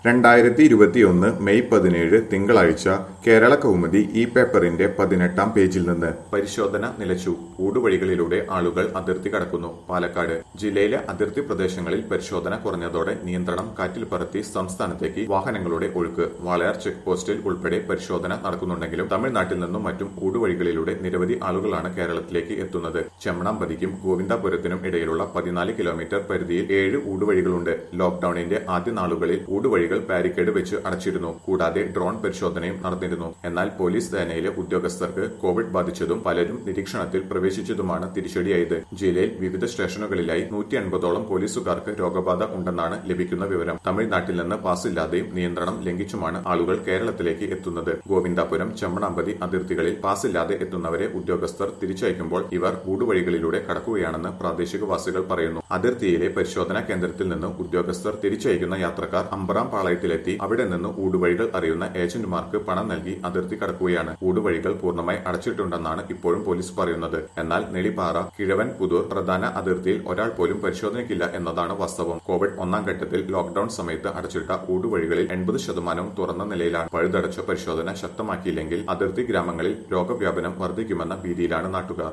രണ്ടായിരത്തി ഇരുപത്തിയൊന്ന് മെയ് പതിനേഴ് തിങ്കളാഴ്ച കേരള കൗമുദി ഈ പേപ്പറിന്റെ പതിനെട്ടാം പേജിൽ നിന്ന് പരിശോധന നിലച്ചു ഊടുവഴികളിലൂടെ ആളുകൾ അതിർത്തി കടക്കുന്നു പാലക്കാട് ജില്ലയിലെ അതിർത്തി പ്രദേശങ്ങളിൽ പരിശോധന കുറഞ്ഞതോടെ നിയന്ത്രണം കാറ്റിൽ പറത്തി സംസ്ഥാനത്തേക്ക് വാഹനങ്ങളുടെ ഒഴുക്ക് വാളയാർ ചെക്ക് പോസ്റ്റിൽ ഉൾപ്പെടെ പരിശോധന നടക്കുന്നുണ്ടെങ്കിലും തമിഴ്നാട്ടിൽ നിന്നും മറ്റും ഊടുവഴികളിലൂടെ നിരവധി ആളുകളാണ് കേരളത്തിലേക്ക് എത്തുന്നത് ചെമ്മണാമ്പതിക്കും ഗോവിന്ദാപുരത്തിനും ഇടയിലുള്ള പതിനാല് കിലോമീറ്റർ പരിധിയിൽ ഏഴ് ഊടുവഴികളുണ്ട് ലോക്ഡൌണിന്റെ ആദ്യ നാളുകളിൽ ഊടുവഴികൾ ബാരിക്കേഡ് വെച്ച് അടച്ചിരുന്നു കൂടാതെ ഡ്രോൺ പരിശോധനയും നടന്നിരുന്നു എന്നാൽ പോലീസ് സേനയിലെ ഉദ്യോഗസ്ഥർക്ക് കോവിഡ് ബാധിച്ചതും പലരും നിരീക്ഷണത്തിൽ പ്രവേശിച്ചതുമാണ് തിരിച്ചടിയായത് ജില്ലയിൽ വിവിധ സ്റ്റേഷനുകളിലായി നൂറ്റി അൻപതോളം പോലീസുകാർക്ക് രോഗബാധ ഉണ്ടെന്നാണ് ലഭിക്കുന്ന വിവരം തമിഴ്നാട്ടിൽ നിന്ന് പാസില്ലാതെയും നിയന്ത്രണം ലംഘിച്ചുമാണ് ആളുകൾ കേരളത്തിലേക്ക് എത്തുന്നത് ഗോവിന്ദാപുരം ചെമ്മണാമ്പതി അതിർത്തികളിൽ പാസില്ലാതെ എത്തുന്നവരെ ഉദ്യോഗസ്ഥർ തിരിച്ചയക്കുമ്പോൾ ഇവർ ഊടുവഴികളിലൂടെ കടക്കുകയാണെന്ന് പ്രാദേശികവാസികൾ പറയുന്നു അതിർത്തിയിലെ പരിശോധനാ കേന്ദ്രത്തിൽ നിന്ന് ഉദ്യോഗസ്ഥർ തിരിച്ചയക്കുന്ന യാത്രക്കാർ അമ്പറാം പാളയത്തിലെത്തി അവിടെ നിന്ന് ഊടുവഴികൾ അറിയുന്ന ഏജന്റുമാർക്ക് പണം നൽകി അതിർത്തി കടക്കുകയാണ് ഊടുവഴികൾ പൂർണ്ണമായി അടച്ചിട്ടുണ്ടെന്നാണ് ഇപ്പോഴും പോലീസ് പറയുന്നത് എന്നാൽ നെളിപ്പാറ കിഴവൻ പുതൂർ പ്രധാന അതിർത്തിയിൽ ഒരാൾ പോലും പരിശോധനയ്ക്കില്ല എന്നതാണ് വാസ്തവം കോവിഡ് ഒന്നാം ഘട്ടത്തിൽ ലോക്ഡൌൺ സമയത്ത് അടച്ചിട്ട ഊടുവഴികളിൽ എൺപത് ശതമാനവും തുറന്ന നിലയിലാണ് പഴുതടച്ച പരിശോധന ശക്തമാക്കിയില്ലെങ്കിൽ അതിർത്തി ഗ്രാമങ്ങളിൽ രോഗവ്യാപനം വർദ്ധിക്കുമെന്ന ഭീതിയിലാണ് നാട്ടുകാർ